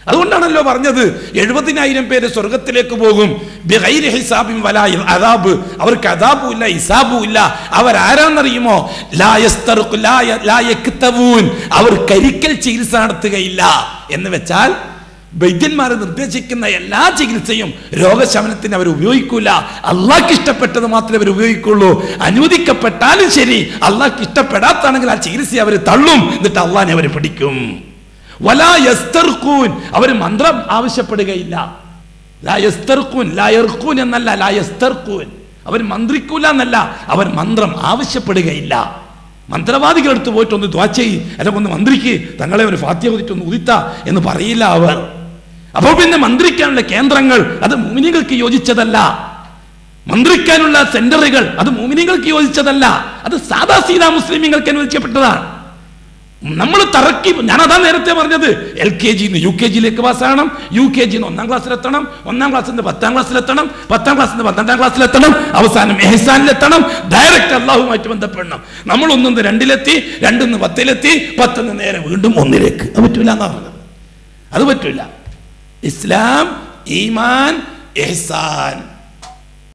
അതുകൊണ്ടാണല്ലോ പറഞ്ഞത് എഴുപതിനായിരം പേര് സ്വർഗത്തിലേക്ക് പോകും ബിഗൈരി ഹിസാബിൻ വലാ അദാബ് അവർക്ക് അദാബും ഇല്ല ഹിസാബും ഇല്ല അവരാരാന്നറിയുമോ ലാ യസ്തറുഖു ലാ യ- ലാ യക്തവൂൻ അവർ കരിക്കൽ ചികിത്സ നടത്തുകയില്ല എന്ന് വെച്ചാൽ വൈദ്യന്മാർ നിർദ്ദേശിക്കുന്ന എല്ലാ ചികിത്സയും രോഗശമനത്തിന് അവർ ഉപയോഗിക്കൂല അള്ളാഹ്ക്ക് ഇഷ്ടപ്പെട്ടത് മാത്രമേ അവർ ഉപയോഗിക്കുള്ളൂ അനുവദിക്കപ്പെട്ടാലും ശരി അള്ളാഹ്ക്ക് ഇഷ്ടപ്പെടാത്താണെങ്കിൽ ആ ചികിത്സ അവർ തള്ളും എന്നിട്ട് അള്ളാഹിനെ അവർ പിടിക്കും വലാ യസ്തർക്കൂൻ അവർ മന്ത്രം ആവശ്യപ്പെടുകയില്ല ലാ യസ്തർക്കൂൻ ലാ യർക്കൂൻ എന്നല്ല ലാ യസ്തർക്കൂൻ അവർ മന്ത്രിക്കൂല എന്നല്ല അവർ മന്ത്രം ആവശ്യപ്പെടുകയില്ല മന്ത്രവാദികൾ അടുത്ത് പോയിട്ട് ഒന്ന് ദ്വാ ചെയ്യ് അല്ലെങ്കിൽ ഒന്ന് മന്ത്രിക്ക് തങ്ങളെ ഒരു ഫാത്യ ഒന്ന് ഉദിത്ത എന്ന് പറയില്ല അവർ അപ്പോൾ പിന്നെ മന്ത്രിക്കാനുള്ള കേന്ദ്രങ്ങൾ അത് മൂമിനികൾക്ക് യോജിച്ചതല്ല മന്ത്രിക്കാനുള്ള സെന്ററുകൾ അത് മൂമിനികൾക്ക് യോജിച്ചതല്ല അത് സാദാ സീതാ മുസ്ലിമീങ്ങൾക്ക് അനുവദിക്കപ്പെട്ടതാണ് നമ്മൾ തറക്കി ഞാൻ അതാ നേരത്തെ പറഞ്ഞത് എൽ കെ ജിന്ന് യു കെ ജിയിലേക്ക് പാസ്സാകണം യു കെ ജിന്ന് ഒന്നാം ക്ലാസ്സിലെത്തണം ഒന്നാം ക്ലാസ്സിൽ നിന്ന് പത്താം ക്ലാസ്സിലെത്തണം പത്താം ക്ലാസ്സിൽ നിന്ന് പന്ത്രണ്ടാം ക്ലാസ്സിലെത്തണം അവസാനം എഹ്സാനിലെത്തണം ഡയറക്റ്റ് അള്ളാഹുമായിട്ട് ബന്ധപ്പെടണം നമ്മൾ ഒന്നിന്ന് രണ്ടിലെത്തി രണ്ടിന്ന് പത്തിലെത്തി പത്തിന്ന് നേരെ വീണ്ടും ഒന്നിലേക്ക് അത് പറ്റൂല എന്നാ പറഞ്ഞത് അത് പറ്റൂല ഇസ്ലാം ഈമാൻ എഹ്സാൻ